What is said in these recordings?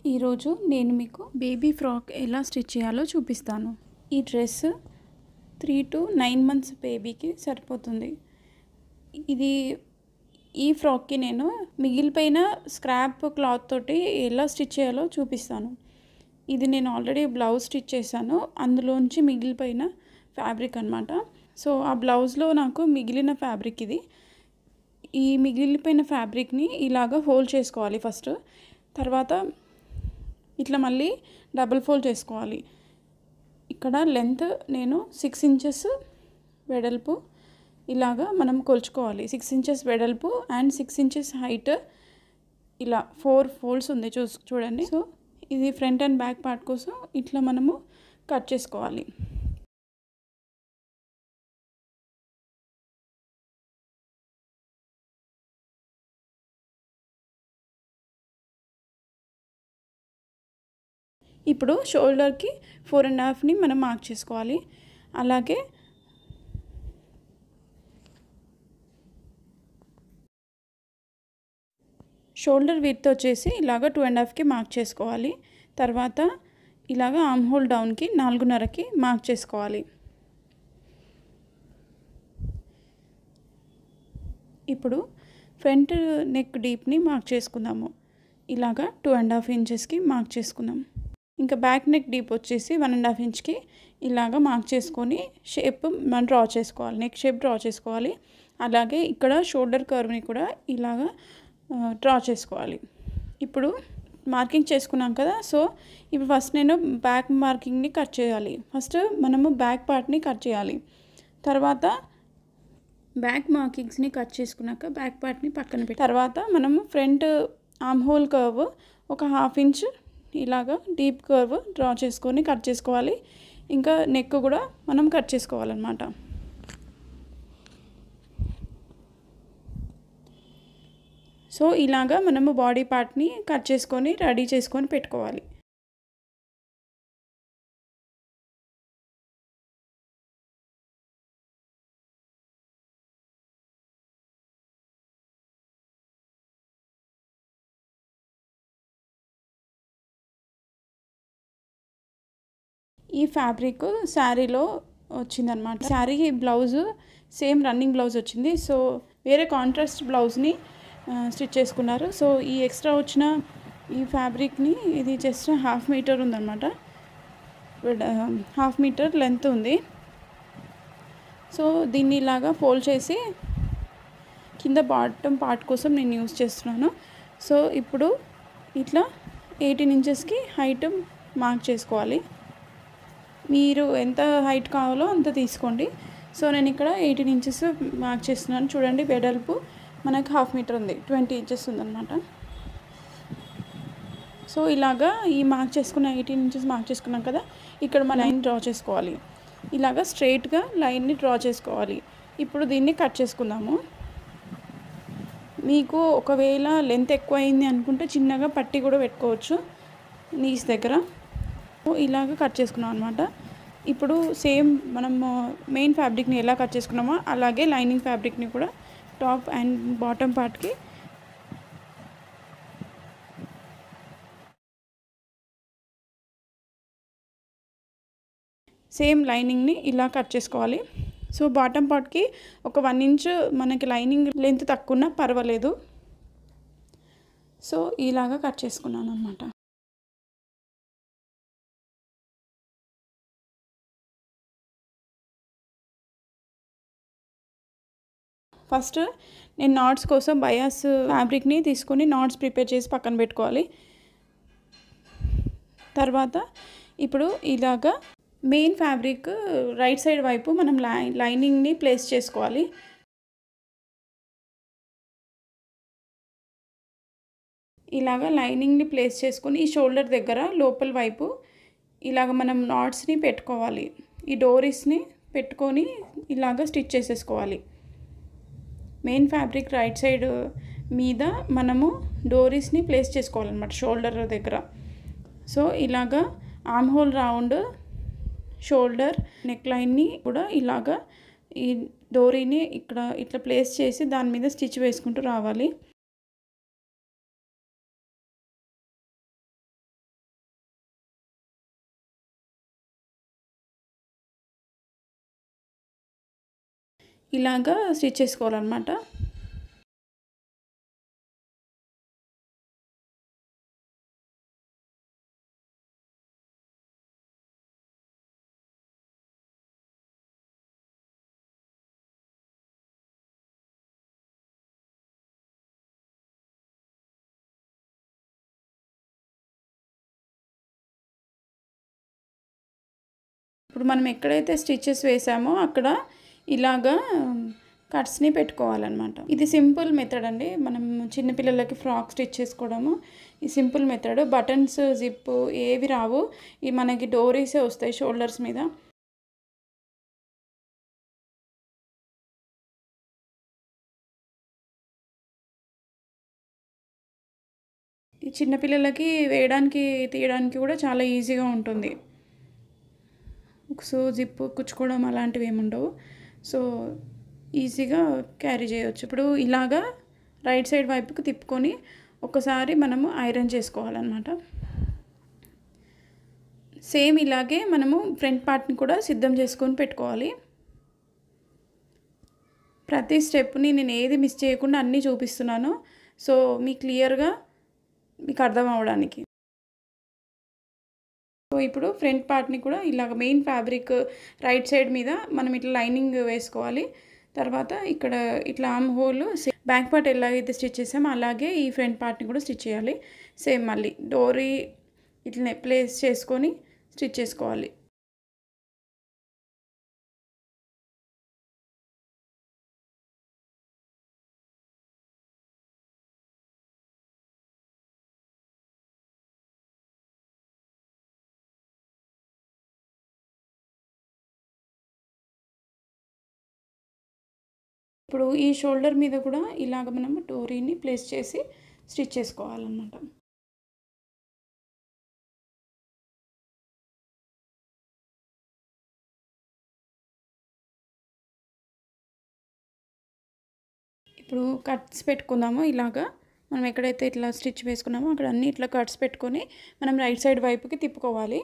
ఈరోజు నేను మీకు బేబీ ఫ్రాక్ ఎలా స్టిచ్ చేయాలో చూపిస్తాను ఈ dress three to nine months బేబీకి సరిపోతుంది ఇది ఈ ఫ్రాక్కి నేను మిగిలిపోయిన స్క్రాప్ క్లాత్ తోటి ఎలా స్టిచ్ చేయాలో చూపిస్తాను ఇది నేను ఆల్రెడీ బ్లౌజ్ స్టిచ్ చేశాను అందులోంచి మిగిలిపోయిన ఫ్యాబ్రిక్ అనమాట సో ఆ బ్లౌజ్లో నాకు మిగిలిన ఫ్యాబ్రిక్ ఇది ఈ మిగిలిపోయిన ఫ్యాబ్రిక్ని ఇలాగ ఫోల్డ్ చేసుకోవాలి ఫస్ట్ తర్వాత ఇట్లా మళ్ళీ డబుల్ ఫోల్డ్ చేసుకోవాలి ఇక్కడ లెంత్ నేను సిక్స్ ఇంచెస్ వెడల్పు ఇలాగా మనం కొలుచుకోవాలి సిక్స్ ఇంచెస్ వెడల్పు అండ్ సిక్స్ ఇంచెస్ హైట్ ఇలా ఫోర్ ఫోల్డ్స్ ఉంది చూ చూడండి సో ఇది ఫ్రంట్ అండ్ బ్యాక్ పార్ట్ కోసం ఇట్లా మనము కట్ చేసుకోవాలి ఇప్పుడు షోల్డర్కి ఫోర్ అండ్ హాఫ్ని మనం మార్క్ చేసుకోవాలి అలాగే షోల్డర్ విత్ వచ్చేసి ఇలాగ టూ అండ్ హాఫ్కి మార్క్ చేసుకోవాలి తర్వాత ఇలాగ ఆమ్ హోల్ డౌన్కి నాలుగున్నరకి మార్క్ చేసుకోవాలి ఇప్పుడు ఫ్రంట్ నెక్ డీప్ని మార్క్ చేసుకుందాము ఇలాగా టూ అండ్ హాఫ్ ఇంచెస్కి మార్క్ చేసుకుందాం ఇంకా బ్యాక్ నెక్ డీప్ వచ్చేసి వన్ అండ్ హాఫ్ ఇంచ్కి ఇలాగ మార్క్ చేసుకొని షేప్ మనం డ్రా చేసుకోవాలి నెక్ షేప్ డ్రా చేసుకోవాలి అలాగే ఇక్కడ షోల్డర్ కర్వ్ని కూడా ఇలాగ డ్రా చేసుకోవాలి ఇప్పుడు మార్కింగ్ చేసుకున్నాం కదా సో ఇప్పుడు ఫస్ట్ నేను బ్యాక్ మార్కింగ్ని కట్ చేయాలి ఫస్ట్ మనము బ్యాక్ పార్ట్ని కట్ చేయాలి తర్వాత బ్యాక్ మార్కింగ్స్ని కట్ చేసుకున్నాక బ్యాక్ పార్ట్ని పక్కన పెట్టి తర్వాత మనము ఫ్రంట్ ఆమ్ హోల్ కర్వ్ ఒక హాఫ్ ఇంచ్ ఇలాగా డీప్ కర్వ్ డ్రా చేసుకొని కట్ చేసుకోవాలి ఇంకా నెక్ కూడా మనం కట్ చేసుకోవాలన్నమాట సో ఇలాగా మనము బాడీ పార్ట్ని కట్ చేసుకొని రెడీ చేసుకొని పెట్టుకోవాలి ఈ ఫ్యాబ్రిక్ శారీలో వచ్చిందనమాట sari blouse same running blouse వచ్చింది సో వేరే కాంట్రాస్ట్ బ్లౌజ్ని స్టిచ్ చేసుకున్నారు సో ఈ ఎక్స్ట్రా వచ్చిన ఈ ఫ్యాబ్రిక్ని ఇది జస్ట్ హాఫ్ మీటర్ ఉందన్నమాట హాఫ్ మీటర్ లెంత్ ఉంది సో దీన్ని ఇలాగా ఫోల్డ్ చేసి కింద బాటమ్ పార్ట్ కోసం నేను యూస్ చేస్తున్నాను సో ఇప్పుడు ఇట్లా ఎయిటీన్ ఇంచెస్కి హైట్ మార్క్ చేసుకోవాలి మీరు ఎంత హైట్ కావాలో అంత తీసుకోండి సో నేను ఇక్కడ ఎయిటీన్ ఇంచెస్ మార్క్ చేస్తున్నాను చూడండి వెడల్పు మనకు హాఫ్ మీటర్ ఉంది ట్వంటీ ఇంచెస్ ఉందన్నమాట సో ఇలాగా ఈ మార్క్ చేసుకున్న ఎయిటీన్ ఇంచెస్ మార్క్ చేసుకున్నాం కదా ఇక్కడ మన లైన్ డ్రా చేసుకోవాలి ఇలాగా స్ట్రైట్గా లైన్ని డ్రా చేసుకోవాలి ఇప్పుడు దీన్ని కట్ చేసుకుందాము మీకు ఒకవేళ లెంత్ ఎక్కువ అయింది అనుకుంటే చిన్నగా పట్టి కూడా పెట్టుకోవచ్చు నీస్ దగ్గర ఇలాగ కట్ చేసుకున్నాం అనమాట ఇప్పుడు సేమ్ మనం మెయిన్ ఫ్యాబ్రిక్ని ఎలా కట్ చేసుకున్నామో అలాగే లైనింగ్ ఫ్యాబ్రిక్ని కూడా టాప్ అండ్ బాటమ్ పార్ట్కి సేమ్ లైనింగ్ని ఇలా కట్ చేసుకోవాలి సో బాటమ్ పార్ట్కి ఒక వన్ ఇంచ్ మనకి లైనింగ్ లెంత్ తక్కువ ఉన్నా పర్వాలేదు సో ఇలాగా కట్ చేసుకున్నాను అనమాట ఫస్ట్ నేను నాట్స్ కోసం బయాస్ ఫ్యాబ్రిక్ని తీసుకొని నాట్స్ ప్రిపేర్ చేసి పక్కన పెట్టుకోవాలి తర్వాత ఇప్పుడు ఇలాగా మెయిన్ ఫ్యాబ్రిక్ రైట్ సైడ్ వైపు మనం లై లైనింగ్ని ప్లేస్ చేసుకోవాలి ఇలాగ లైనింగ్ని ప్లేస్ చేసుకొని ఈ షోల్డర్ దగ్గర లోపల వైపు ఇలాగ మనం నాట్స్ని పెట్టుకోవాలి ఈ డోరీస్ని పెట్టుకొని ఇలాగ స్టిచ్ చేసేసుకోవాలి మెయిన్ ఫ్యాబ్రిక్ రైట్ సైడ్ మీద మనము డోరీస్ని ప్లేస్ చేసుకోవాలన్నమాట షోల్డర్ దగ్గర సో ఇలాగా arm hole round shoulder neck లైన్ని కూడా ఇలాగా ఈ డోరీని ఇక్కడ ఇట్లా ప్లేస్ చేసి దాని మీద స్టిచ్ వేసుకుంటూ రావాలి ఇలాగా స్టిచ్ చేసుకోవాలన్నమాట ఇప్పుడు మనం ఎక్కడైతే స్టిచెస్ వేసామో అక్కడ ఇలాగా కట్స్ని పెట్టుకోవాలన్నమాట ఇది సింపుల్ మెథడ్ అండి మనం చిన్నపిల్లలకి ఫ్రాక్ స్టిచ్ చేసుకోవడము ఈ సింపుల్ మెథడ్ బటన్స్ జిప్ ఏవి రావు ఈ మనకి డోరీసే వస్తాయి షోల్డర్స్ మీద ఈ చిన్నపిల్లలకి వేయడానికి తీయడానికి కూడా చాలా ఈజీగా ఉంటుంది సో జిప్ కుచ్చుకోవడం అలాంటివి ఏమి ఉండవు సో ఈజీగా క్యారీ చేయవచ్చు ఇప్పుడు ఇలాగా రైట్ సైడ్ వైపుకి తిప్పుకొని ఒకసారి మనము ఐరన్ చేసుకోవాలన్నమాట సేమ్ ఇలాగే మనము ఫ్రంట్ పార్ట్ని కూడా సిద్ధం చేసుకొని పెట్టుకోవాలి ప్రతి స్టెప్ని నేను ఏది మిస్ చేయకుండా అన్నీ చూపిస్తున్నాను సో మీ క్లియర్గా మీకు అర్థం అవడానికి సో ఇప్పుడు ఫ్రంట్ పార్ట్ని కూడా ఇలాగ మెయిన్ ఫ్యాబ్రిక్ రైట్ సైడ్ మీద మనం ఇట్లా లైనింగ్ వేసుకోవాలి తర్వాత ఇక్కడ ఇట్లా ఆమ్ హోల్ బ్యాక్ పార్ట్ ఎలాగైతే స్టిచ్ చేసామో అలాగే ఈ ఫ్రంట్ పార్ట్ని కూడా స్టిచ్ చేయాలి సేమ్ మళ్ళీ డోరీ ఇట్లా ప్లేస్ చేసుకొని స్టిచ్ చేసుకోవాలి ఇప్పుడు ఈ షోల్డర్ మీద కూడా ఇలాగ మనం డోరీని ప్లేస్ చేసి స్టిచ్ చేసుకోవాలన్నమాట ఇప్పుడు కట్స్ పెట్టుకుందామో ఇలాగా మనం ఎక్కడైతే ఇట్లా స్టిచ్ వేసుకున్నామో అక్కడ అన్ని ఇట్లా కట్స్ పెట్టుకొని మనం రైట్ సైడ్ వైపుకి తిప్పుకోవాలి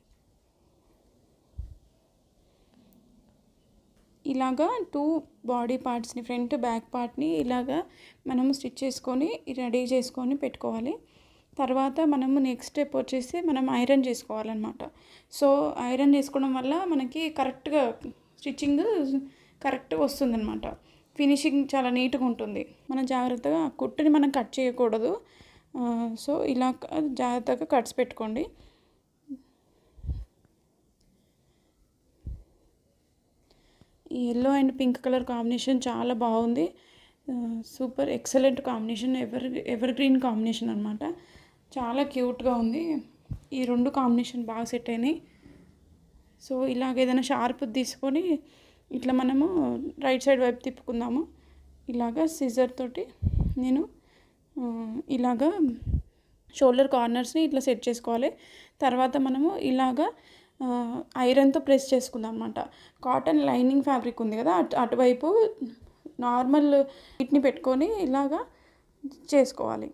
ఇలాగా టూ బాడీ పార్ట్స్ని ఫ్రంట్ బ్యాక్ పార్ట్ని ఇలాగా మనము స్టిచ్ చేసుకొని రెడీ చేసుకొని పెట్టుకోవాలి తర్వాత మనము నెక్స్ట్ స్టెప్ వచ్చేసి మనం ఐరన్ చేసుకోవాలన్నమాట సో ఐరన్ చేసుకోవడం వల్ల మనకి కరెక్ట్గా స్టిచ్చింగ్ కరెక్ట్గా వస్తుందన్నమాట ఫినిషింగ్ చాలా నీట్గా ఉంటుంది మనం జాగ్రత్తగా కుట్టుని మనం కట్ చేయకూడదు సో ఇలా జాగ్రత్తగా కట్స్ పెట్టుకోండి ఈ yellow and pink colour combination చాలా బాగుంది super excellent combination ever ever green combination అనమాట చాలా క్యూట్గా ఉంది ఈ రెండు కాంబినేషన్ బాగా సెట్ అయినాయి సో ఇలాగ ఏదైనా షార్ప్ తీసుకొని ఇట్లా మనము రైట్ సైడ్ వైపు తిప్పుకుందాము ఇలాగా సిజర్ తోటి నేను ఇలాగా షోల్డర్ కార్నర్స్ని ఇట్లా సెట్ చేసుకోవాలి తర్వాత మనము ఇలాగా ఐరన్తో ప్రెస్ చేసుకుందాం అనమాట కాటన్ లైనింగ్ ఫ్యాబ్రిక్ ఉంది కదా అటు అటువైపు నార్మల్ వీటిని పెట్టుకొని ఇలాగా చేసుకోవాలి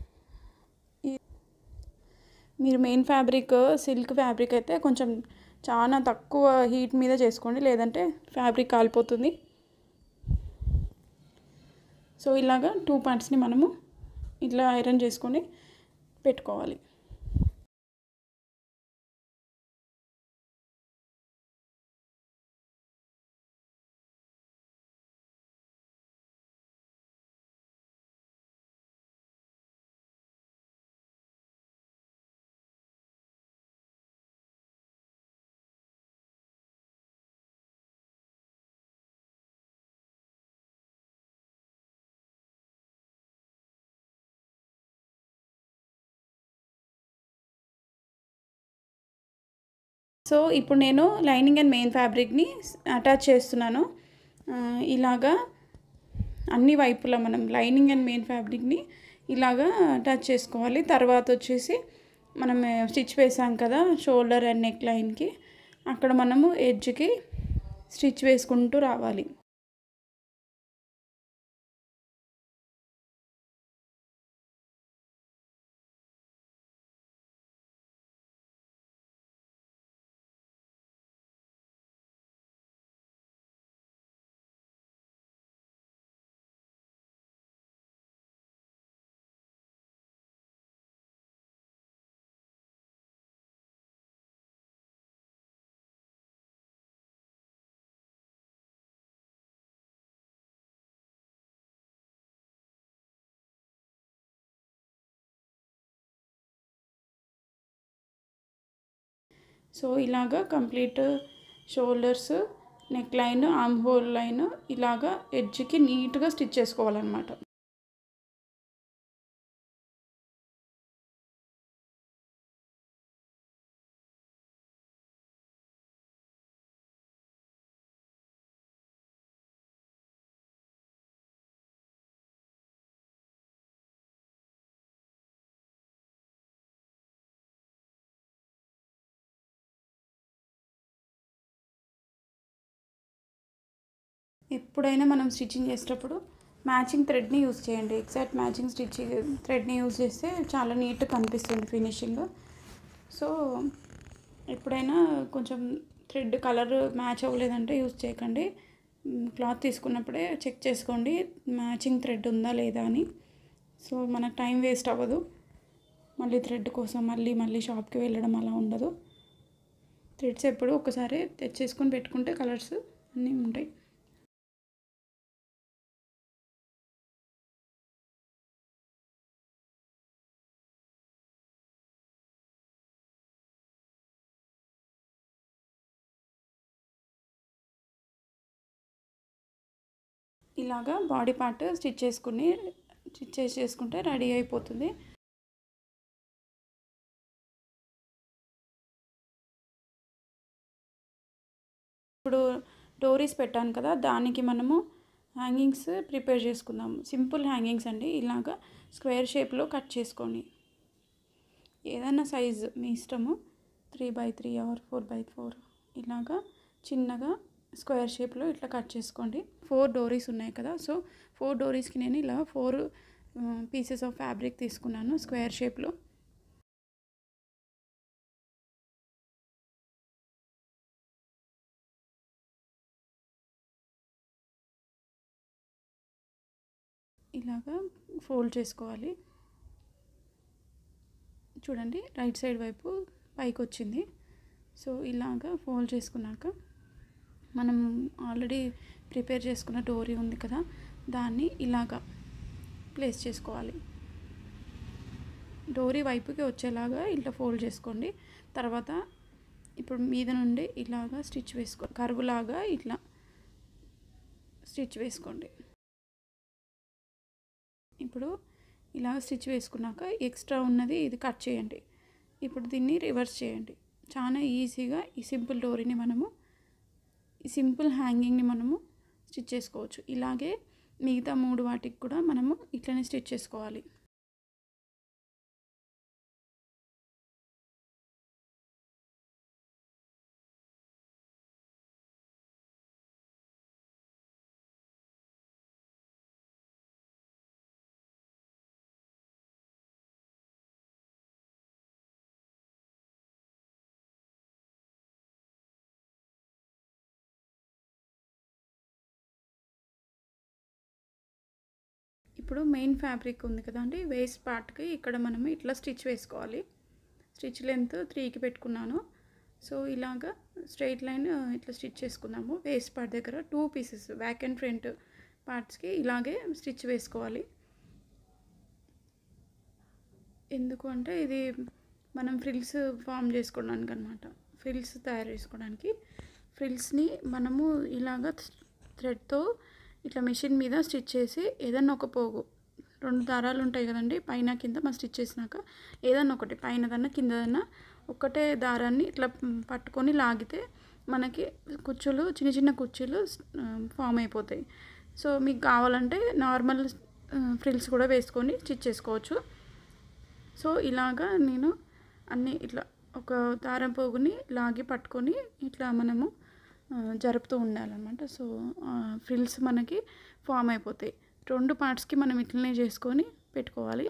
మీరు మెయిన్ ఫ్యాబ్రిక్ సిల్క్ ఫ్యాబ్రిక్ అయితే కొంచెం చాలా తక్కువ హీట్ మీద చేసుకోండి లేదంటే ఫ్యాబ్రిక్ కాలిపోతుంది సో ఇలాగా టూ పార్ట్స్ని మనము ఇట్లా ఐరన్ చేసుకొని పెట్టుకోవాలి సో ఇప్పుడు నేను లైనింగ్ అండ్ మెయిన్ ఫ్యాబ్రిక్ని అటాచ్ చేస్తున్నాను ఇలాగా అన్ని వైపులా మనం లైనింగ్ అండ్ మెయిన్ ఫ్యాబ్రిక్ని ఇలాగా అటాచ్ చేసుకోవాలి తర్వాత వచ్చేసి మనం స్టిచ్ వేసాం కదా షోల్డర్ అండ్ నెక్ లైన్కి అక్కడ మనము ఎడ్జ్కి స్టిచ్ వేసుకుంటూ రావాలి సో ఇలాగా complete shoulders neck line arm hole line ఇలాగా ఎడ్జ్కి నీట్గా స్టిచ్ చేసుకోవాలన్నమాట ఎప్పుడైనా మనం స్టిచ్చింగ్ చేసేటప్పుడు మ్యాచింగ్ థ్రెడ్ని యూస్ చేయండి ఎగ్జాక్ట్ మ్యాచింగ్ స్టిచ్చింగ్ థ్రెడ్ని యూస్ చేస్తే చాలా నీట్గా కనిపిస్తుంది ఫినిషింగ్ సో ఎప్పుడైనా కొంచెం థ్రెడ్ కలర్ మ్యాచ్ అవ్వలేదంటే యూస్ చేయకండి క్లాత్ తీసుకున్నప్పుడే చెక్ చేసుకోండి మ్యాచింగ్ థ్రెడ్ ఉందా లేదా అని సో మనకు టైం వేస్ట్ అవ్వదు మళ్ళీ థ్రెడ్ కోసం మళ్ళీ మళ్ళీ షాప్కి వెళ్ళడం అలా ఉండదు థ్రెడ్స్ ఎప్పుడు ఒకసారి తెచ్చేసుకొని పెట్టుకుంటే కలర్స్ అన్నీ ఉంటాయి ఇలాగా బాడీ పార్ట్ స్టిచ్ చేసుకుని స్టిచ్ చేసుకుంటే రెడీ అయిపోతుంది ఇప్పుడు డోరీస్ పెట్టాను కదా దానికి మనము హ్యాంగింగ్స్ ప్రిపేర్ చేసుకుందాం సింపుల్ హ్యాంగింగ్స్ అండి ఇలాగా స్క్వేర్ షేప్లో కట్ చేసుకోండి ఏదైనా సైజ్ మీ ఇష్టము three by three or four by four ఇలాగా చిన్నగా స్క్వేర్ షేప్లో ఇట్లా కట్ చేసుకోండి ఫోర్ డోరీస్ ఉన్నాయి కదా సో ఫోర్ డోరీస్కి నేను ఇలా ఫోర్ పీసెస్ ఆఫ్ ఫ్యాబ్రిక్ తీసుకున్నాను స్క్వేర్ షేప్లో ఇలాగా ఫోల్డ్ చేసుకోవాలి చూడండి రైట్ సైడ్ వైపు పైకి వచ్చింది సో ఇలాగా ఫోల్డ్ చేసుకున్నాక మనం ఆల్రెడీ ప్రిపేర్ చేసుకున్న డోరీ ఉంది కదా దాన్ని ఇలాగా ప్లేస్ చేసుకోవాలి డోరీ వైపుకి వచ్చేలాగా ఇట్లా ఫోల్డ్ చేసుకోండి తర్వాత ఇప్పుడు మీద నుండి ఇలాగా స్టిచ్ వేసుకో కరువులాగా ఇట్లా స్టిచ్ వేసుకోండి ఇప్పుడు ఇలా స్టిచ్ వేసుకున్నాక ఎక్స్ట్రా ఉన్నది ఇది కట్ చేయండి ఇప్పుడు దీన్ని రివర్స్ చేయండి చాలా ఈజీగా ఈ సింపుల్ డోరీని మనము ఈ సింపుల్ హ్యాంగింగ్ని మనము స్టిచ్ చేసుకోవచ్చు ఇలాగే మిగతా మూడు వాటికి కూడా మనము ఇట్లనే స్టిచ్ చేసుకోవాలి ఇప్పుడు మెయిన్ ఫ్యాబ్రిక్ ఉంది కదండి వేస్ట్ పార్ట్కి ఇక్కడ మనం ఇట్లా స్టిచ్ వేసుకోవాలి స్టిచ్ లెంత్ త్రీకి పెట్టుకున్నాను సో ఇలాగా స్ట్రైట్ లైన్ ఇట్లా స్టిచ్ చేసుకుందాము వేస్ట్ పార్ట్ దగ్గర two pieces back and front పార్ట్స్కి ఇలాగే స్టిచ్ వేసుకోవాలి ఎందుకు అంటే ఇది మనం ఫ్రిల్స్ ఫామ్ చేసుకోవడానికి అనమాట ఫ్రిల్స్ తయారు చేసుకోవడానికి ఫ్రిల్స్ని మనము ఇలాగ థ్రెడ్తో ఇట్లా మిషన్ మీద స్టిచ్ చేసి ఏదన్నా ఒక పోగు రెండు దారాలు ఉంటాయి కదండి పైన కింద మనం స్టిచ్ చేసినాక ఏదన్నా ఒకటి పైనదన్నా కిందదన్నా ఒకటే దారాన్ని ఇట్లా పట్టుకొని లాగితే మనకి కుచ్చులు చిన్న చిన్న కుచ్చులు ఫామ్ అయిపోతాయి సో మీకు కావాలంటే నార్మల్ ఫ్రిల్స్ కూడా వేసుకొని స్టిచ్ చేసుకోవచ్చు సో ఇలాగా నేను అన్నీ ఇట్లా ఒక దారం పోగుని లాగి పట్టుకొని ఇట్లా మనము జరుపుతూ ఉండాలన్నమాట సో ఫ్రిల్స్ మనకి ఫామ్ అయిపోతాయి రెండు పార్ట్స్కి మనం ఇట్లనే చేసుకొని పెట్టుకోవాలి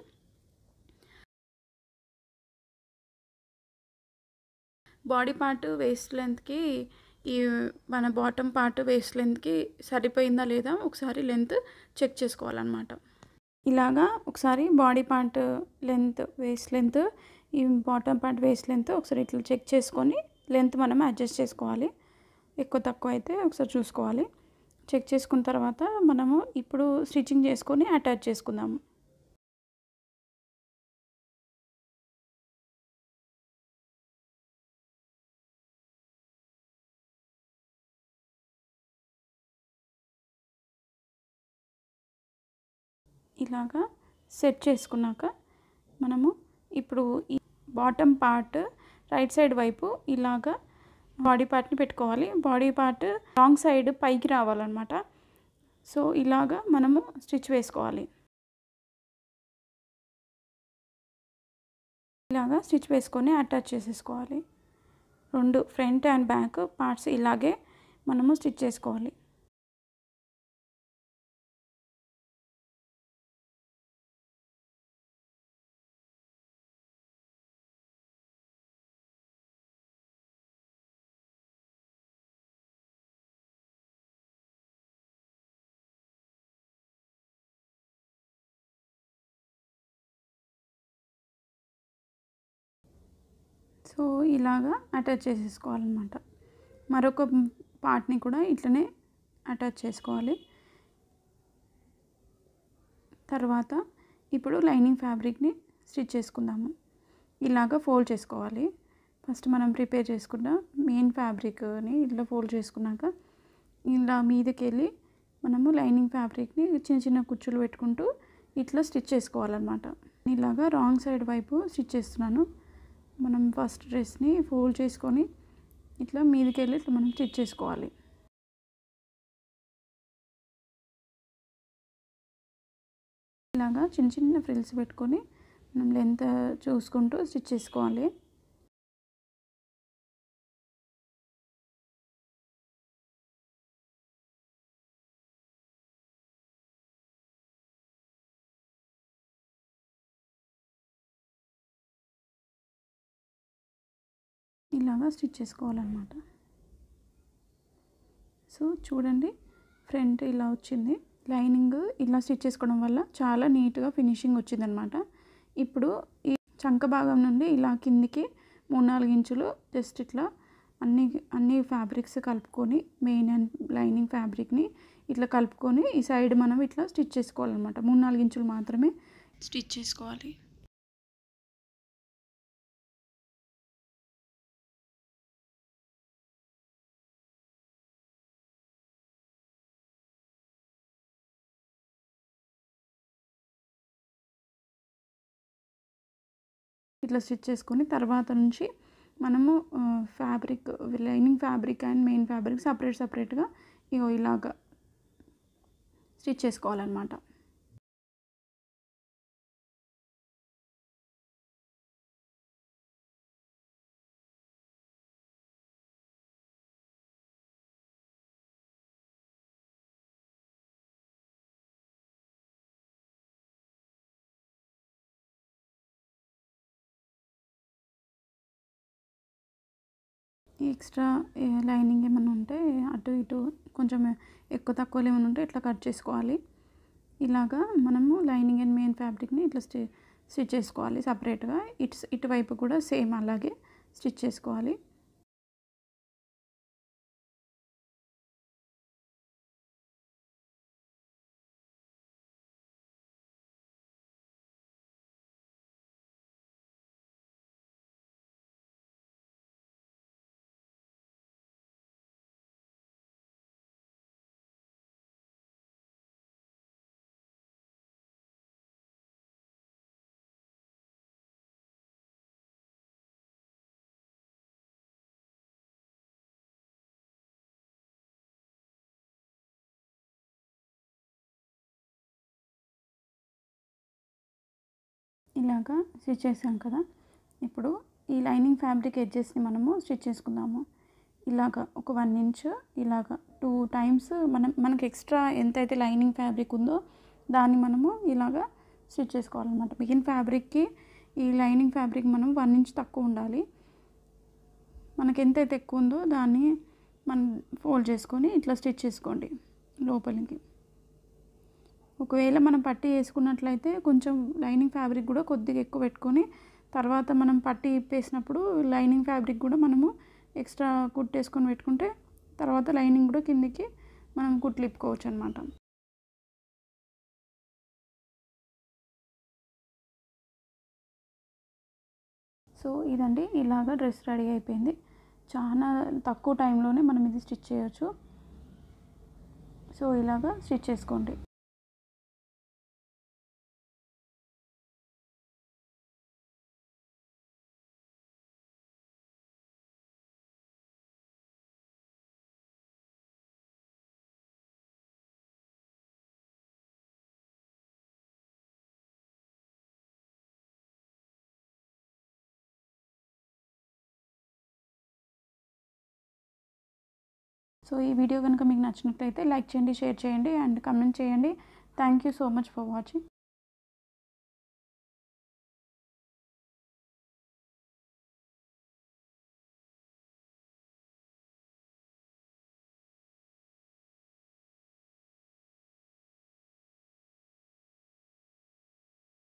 బాడీ పార్ట్ వేస్ట్ లెంత్కి ఈ మన బాటమ్ పార్ట్ వేస్ట్ లెంత్కి సరిపోయిందా లేదా ఒకసారి లెంత్ చెక్ చేసుకోవాలన్నమాట ఇలాగా ఒకసారి body part length waist length ఈ బాటమ్ పార్ట్ వేస్ట్ లెంత్ ఒకసారి ఇట్లా చెక్ చేసుకొని లెంత్ మనం అడ్జస్ట్ చేసుకోవాలి ఎక్కువ తక్కువ అయితే ఒకసారి చూసుకోవాలి చెక్ చేసుకున్న తర్వాత మనము ఇప్పుడు స్టిచ్చింగ్ చేసుకొని అటాచ్ చేసుకుందాము ఇలాగా సెట్ చేసుకున్నాక మనము ఇప్పుడు ఈ బాటమ్ పార్ట్ రైట్ సైడ్ వైపు ఇలాగా బాడీ పార్ట్ని పెట్టుకోవాలి బాడీ పార్ట్ రాంగ్ సైడ్ పైకి రావాలన్నమాట సో ఇలాగా మనము స్టిచ్ వేసుకోవాలి ఇలాగా స్టిచ్ వేసుకొని అటాచ్ చేసేసుకోవాలి రెండు ఫ్రంట్ అండ్ బ్యాక్ పార్ట్స్ ఇలాగే మనము స్టిచ్ చేసుకోవాలి సో ఇలాగా అటాచ్ చేసేసుకోవాలన్నమాట మరొక పార్ట్ని కూడా ఇట్లనే అటాచ్ చేసుకోవాలి తర్వాత ఇప్పుడు లైనింగ్ ఫ్యాబ్రిక్ని స్టిచ్ చేసుకుందాము ఇలాగ ఫోల్డ్ చేసుకోవాలి ఫస్ట్ మనం ప్రిపేర్ చేసుకున్న మెయిన్ ఫ్యాబ్రిక్ని ఇట్లా ఫోల్డ్ చేసుకున్నాక ఇలా మీదకి వెళ్ళి మనము లైనింగ్ ఫ్యాబ్రిక్ని చిన్న చిన్న కుచ్చులు పెట్టుకుంటూ ఇట్లా స్టిచ్ చేసుకోవాలన్నమాట ఇలాగా రాంగ్ సైడ్ వైపు స్టిచ్ చేస్తున్నాను మనం ఫస్ట్ డ్రెస్ని ఫోల్డ్ చేసుకొని ఇట్లా మీదకి వెళ్ళి ఇట్లా మనం స్టిచ్ చేసుకోవాలి ఇలాగా చిన్న చిన్న ఫ్రిల్స్ పెట్టుకొని మనం లెంత్ చూసుకుంటూ స్టిచ్ చేసుకోవాలి ఇలాగా స్టిచ్ చేసుకోవాలన్నమాట సో చూడండి ఫ్రంట్ ఇలా వచ్చింది లైనింగ్ ఇలా స్టిచ్ చేసుకోవడం వల్ల చాలా నీట్గా ఫినిషింగ్ వచ్చిందనమాట ఇప్పుడు ఈ చంక భాగం నుండి ఇలా కిందికి మూడు నాలుగు ఇంచులు జస్ట్ ఇట్లా అన్ని అన్ని ఫ్యాబ్రిక్స్ కలుపుకొని మెయిన్ అండ్ లైనింగ్ ఫ్యాబ్రిక్ని ఇట్లా కలుపుకొని ఈ సైడ్ మనం ఇట్లా స్టిచ్ చేసుకోవాలన్నమాట మూడు నాలుగు ఇంచులు మాత్రమే స్టిచ్ చేసుకోవాలి ఇట్లా స్టిచ్ చేసుకొని తర్వాత నుంచి మనము fabric lining fabric and main fabric separate సపరేట్గా ఇగో ఇలాగా స్టిచ్ చేసుకోవాలన్నమాట ఎక్స్ట్రా లైనింగ్ ఏమైనా ఉంటే అటు ఇటు కొంచెం ఎక్కువ తక్కువలు ఏమైనా ఉంటే ఇట్లా కట్ చేసుకోవాలి ఇలాగా మనము లైనింగ్ అండ్ మెయిన్ ఫ్యాబ్రిక్ని ఇట్లా స్టి స్టిచ్ చేసుకోవాలి సపరేట్గా ఇటు ఇటువైపు కూడా సేమ్ అలాగే స్టిచ్ చేసుకోవాలి ఇలాగా స్టిచ్ చేసాం కదా ఇప్పుడు ఈ లైనింగ్ ఫ్యాబ్రిక్ ఎడ్జెస్ని మనము స్టిచ్ చేసుకుందాము ఇలాగ ఒక వన్ ఇంచ్ ఇలాగ టూ టైమ్స్ మనం మనకి ఎక్స్ట్రా ఎంతైతే లైనింగ్ ఫ్యాబ్రిక్ ఉందో దాన్ని మనము ఇలాగా స్టిచ్ చేసుకోవాలన్నమాట మిగిలిన ఫ్యాబ్రిక్కి ఈ లైనింగ్ ఫ్యాబ్రిక్ మనం వన్ ఇంచ్ తక్కువ ఉండాలి మనకి ఎంతైతే ఎక్కువ ఉందో దాన్ని మనం ఫోల్డ్ చేసుకొని ఇట్లా స్టిచ్ చేసుకోండి లోపలికి ఒకవేళ మనం పట్టీ వేసుకున్నట్లయితే కొంచెం లైనింగ్ ఫ్యాబ్రిక్ కూడా కొద్దిగా ఎక్కువ పెట్టుకొని తర్వాత మనం పట్టీ ఇప్పేసినప్పుడు లైనింగ్ ఫ్యాబ్రిక్ కూడా మనము ఎక్స్ట్రా కుట్టేసుకొని పెట్టుకుంటే తర్వాత లైనింగ్ కూడా కిందికి మనం కుట్లు ఇప్పుకోవచ్చు అనమాట సో ఇదండి ఇలాగ డ్రెస్ రెడీ అయిపోయింది చాలా తక్కువ టైంలోనే మనం ఇది స్టిచ్ చేయొచ్చు సో ఇలాగ స్టిచ్ చేసుకోండి సో ఈ వీడియో కనుక మీకు నచ్చినట్లయితే లైక్ చేయండి షేర్ చేయండి అండ్ కమెంట్ చేయండి thank you so much for watching